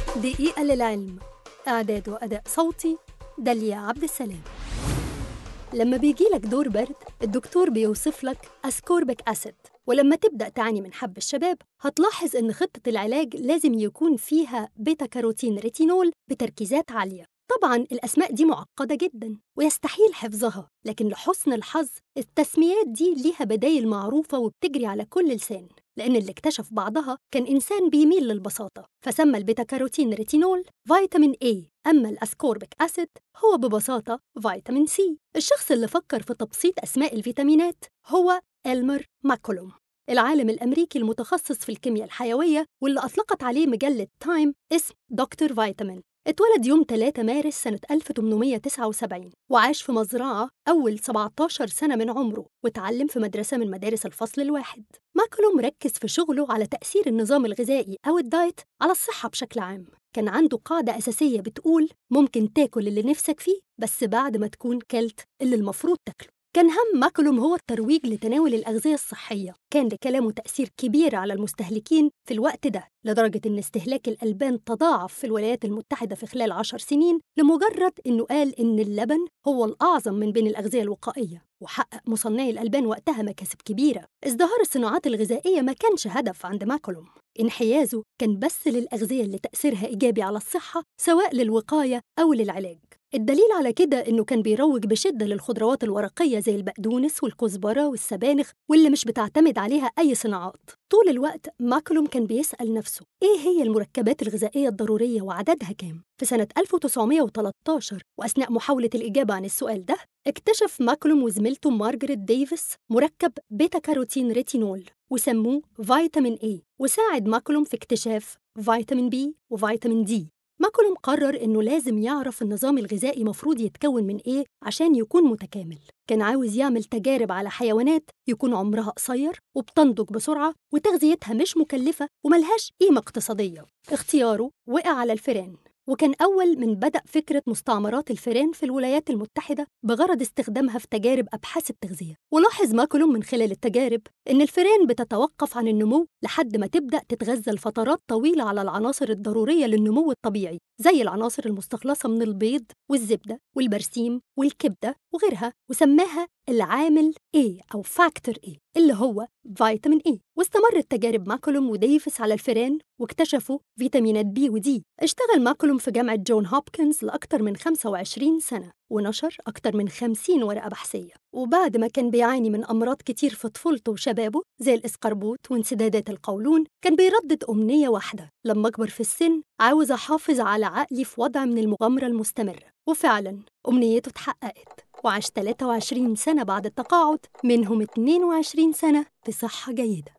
دقيقة للعلم إعداد وأداء صوتي داليا عبد السلام لما بيجيلك دور برد الدكتور بيوصف لك أسكوربيك أسيد ولما تبدأ تعاني من حب الشباب هتلاحظ إن خطة العلاج لازم يكون فيها بيتا كاروتين ريتينول بتركيزات عالية طبعا الأسماء دي معقدة جدا ويستحيل حفظها لكن لحسن الحظ التسميات دي ليها بدايل معروفة وبتجري على كل لسان لأن اللي اكتشف بعضها كان إنسان بيميل للبساطة فسمى البيتا كاروتين ريتينول فيتامين A أما الأسكوربيك أسيد هو ببساطة فيتامين سي الشخص اللي فكر في تبسيط أسماء الفيتامينات هو إلمر ماكولوم العالم الأمريكي المتخصص في الكيمياء الحيوية واللي أطلقت عليه مجلة تايم اسم دكتور فيتامين اتولد يوم 3 مارس سنة 1879 وعاش في مزرعة أول 17 سنة من عمره وتعلم في مدرسة من مدارس الفصل الواحد ماكولوم ركز في شغله على تأثير النظام الغذائي أو الدايت على الصحة بشكل عام كان عنده قاعدة أساسية بتقول ممكن تاكل اللي نفسك فيه بس بعد ما تكون كلت اللي المفروض تاكله كان هم ماكولوم هو الترويج لتناول الأغذية الصحية كان لكلامه تأثير كبير على المستهلكين في الوقت ده لدرجة إن استهلاك الألبان تضاعف في الولايات المتحدة في خلال عشر سنين لمجرد إنه قال إن اللبن هو الأعظم من بين الأغذية الوقائية وحقق مصنعي الألبان وقتها مكاسب كبيرة ازدهار الصناعات الغذائية ما كانش هدف عند ماكولوم انحيازه كان بس للأغذية اللي تأثيرها إيجابي على الصحة سواء للوقاية أو للعلاج الدليل على كده إنه كان بيروج بشدة للخضروات الورقية زي البقدونس والكزبرة والسبانخ واللي مش بتعتمد عليها أي صناعات طول الوقت ماكولوم كان بيسأل نفسه إيه هي المركبات الغذائية الضرورية وعددها كام؟ في سنة 1913 وأثناء محاولة الإجابة عن السؤال ده اكتشف ماكولوم وزميلته مارجريت ديفيس مركب بيتا كاروتين ريتينول وسموه فيتامين A وساعد ماكولوم في اكتشاف فيتامين B وفيتامين D ماكولوم قرر إنه لازم يعرف النظام الغذائي مفروض يتكون من إيه عشان يكون متكامل كان عاوز يعمل تجارب على حيوانات يكون عمرها قصير وبتنضج بسرعة وتغذيتها مش مكلفة وملهاش قيمة اقتصادية اختياره وقع على الفئران وكان أول من بدأ فكرة مستعمرات الفئران في الولايات المتحدة بغرض استخدامها في تجارب أبحاث التغذية ولاحظ ماكولوم من خلال التجارب إن الفئران بتتوقف عن النمو لحد ما تبدأ تتغذى لفترات طويلة على العناصر الضرورية للنمو الطبيعي زي العناصر المستخلصة من البيض والزبدة والبرسيم والكبدة وغيرها وسماها العامل A أو فاكتور A اللي هو فيتامين A واستمرت تجارب ماكولوم وديفيس على الفئران واكتشفوا فيتامينات بي ودي اشتغل ماكولوم في جامعة جون هوبكنز لأكثر من 25 سنة ونشر أكتر من 50 ورقة بحثية وبعد ما كان بيعاني من أمراض كتير في طفولته وشبابه زي الإسقربوط وانسدادات القولون كان بيردد أمنية واحدة لما أكبر في السن عاوز أحافظ على عقلي في وضع من المغامرة المستمرة وفعلا أمنيته اتحققت وعاش 23 سنة بعد التقاعد منهم 22 سنة في صحة جيدة